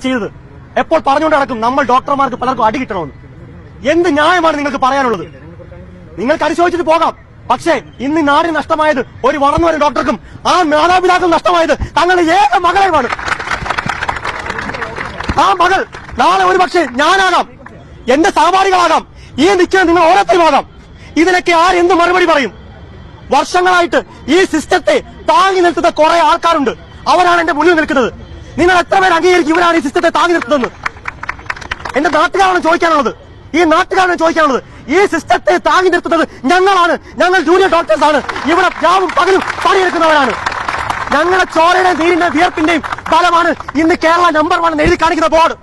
ചെയ്തത് എപ്പോൾ പറഞ്ഞുകൊണ്ട് നടക്കും നമ്മൾ ഡോക്ടർമാർക്ക് പലർക്കും അടി കിട്ടണമെന്ന് എന്ത് ന്യായമാണ് നിങ്ങൾക്ക് പറയാനുള്ളത് നിങ്ങൾക്ക് പരിശോധിച്ചിട്ട് പോകാം പക്ഷേ ഇന്ന് ഈ നാടിന് നഷ്ടമായത് ഒരു വളർന്നു വരുന്ന ഡോക്ടർക്കും ആ മാതാപിതാക്കൾ നഷ്ടമായത് തങ്ങളുടെ ഏക മകളെയുമാണ് ആ മകൾ നാളെ ഒരു പക്ഷേ ഞാനാകാം എന്റെ സഹപാഠികളാകാം ഈ നിൽക്കുന്ന നിങ്ങൾ ഓരോരുത്തരുമാകാം ഇതിനൊക്കെ ആരെന്ത് മറുപടി പറയും വർഷങ്ങളായിട്ട് ഈ സിസ്റ്റത്തെ താങ്ങി നിർത്തുന്ന കുറെ ആൾക്കാരുണ്ട് അവരാണ് എന്റെ മുന്നിൽ നിൽക്കുന്നത് നിങ്ങൾ എത്ര പേര് അംഗീകരിക്കും ഇവരാണ് ഈ സിസ്റ്റത്തെ താങ്ങി നിർത്തുന്നത് എന്റെ നാട്ടുകാരാണ് ചോദിക്കാനുള്ളത് ഈ നാട്ടുകാരാണ് ചോദിക്കാനുള്ളത് ഈ സിസ്റ്റത്തെ താങ്ങി നിർത്തുന്നത് ഞങ്ങളാണ് ഞങ്ങൾ ജൂനിയർ ഡോക്ടേഴ്സ് ആണ് ഇവിടെ രാവും പകലും പണിയെടുക്കുന്നവരാണ് ഞങ്ങളുടെ ചോരയുടെ നീരിന്റെ വിയർപ്പിന്റെയും ഫലമാണ് ഇന്ന് കേരള നമ്പർ വൺ എന്ന് എഴുതി കാണിക്കുന്ന ബോർഡ്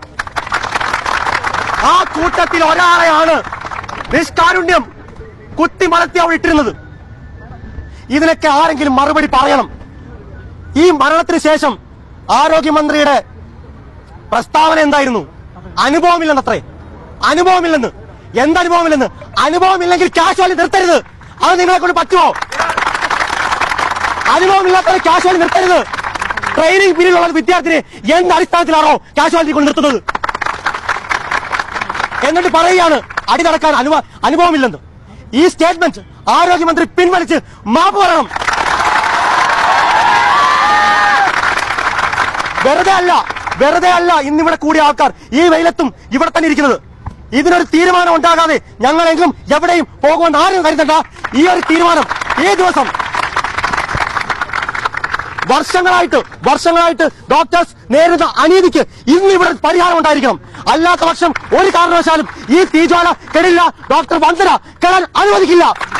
ആ കൂട്ടത്തിൽ ഒരാളെയാണ് നിഷ്കാരുണ്യം കുത്തിമലത്തി അവിടെ ഇട്ടിരുന്നത് ഇതിനൊക്കെ ആരെങ്കിലും മറുപടി പറയണം ഈ മരണത്തിന് ശേഷം ആരോഗ്യമന്ത്രിയുടെ പ്രസ്താവന എന്തായിരുന്നു അനുഭവമില്ലെന്നത്രേ അനുഭവമില്ലെന്ന് എന്തനുഭവമില്ലെന്ന് അനുഭവമില്ലെങ്കിൽ കാശുവാലി നിർത്തരുത് അത് നിങ്ങളെ കൊണ്ട് പറ്റുമോ അനുഭവമില്ലാത്തവരെ കാശുവാലി നിർത്തരുത് ട്രെയിനിങ് പീരീഡിലുള്ള വിദ്യാർത്ഥിനെ എന്ത് അടിസ്ഥാനത്തിലാണോ കാശുവാലിറ്റി കൊണ്ട് നിർത്തുന്നത് എന്നിട്ട് പറയുകയാണ് അടി നടക്കാൻ അനുഭവ അനുഭവമില്ലെന്ന് ഈ സ്റ്റേറ്റ്മെന്റ് ആരോഗ്യമന്ത്രി പിൻവലിച്ച് മാപ്പ് പറയണം വെറുതെ അല്ല വെറുതെ അല്ല ഇന്നിവിടെ കൂടിയ ആൾക്കാർ ഈ വെയിലത്തും ഇവിടെ തന്നെ ഇരിക്കുന്നത് ഇതിനൊരു തീരുമാനം ഉണ്ടാകാതെ ഞങ്ങളെങ്കിലും എവിടെയും പോകുമെന്ന് ആരും കരുതണ്ട ഈ ഒരു തീരുമാനം ഈ ദിവസം വർഷങ്ങളായിട്ട് വർഷങ്ങളായിട്ട് ഡോക്ടേഴ്സ് നേരിടുന്ന അനീതിക്ക് ഇന്ന് ഇവിടെ പരിഹാരം ഉണ്ടായിരിക്കണം അല്ലാത്ത പക്ഷം ഒരു കാരണവശാലും ഈ തീജ്വാല കെടില്ല ഡോക്ടർ വന്ദന കെടാൻ അനുവദിക്കില്ല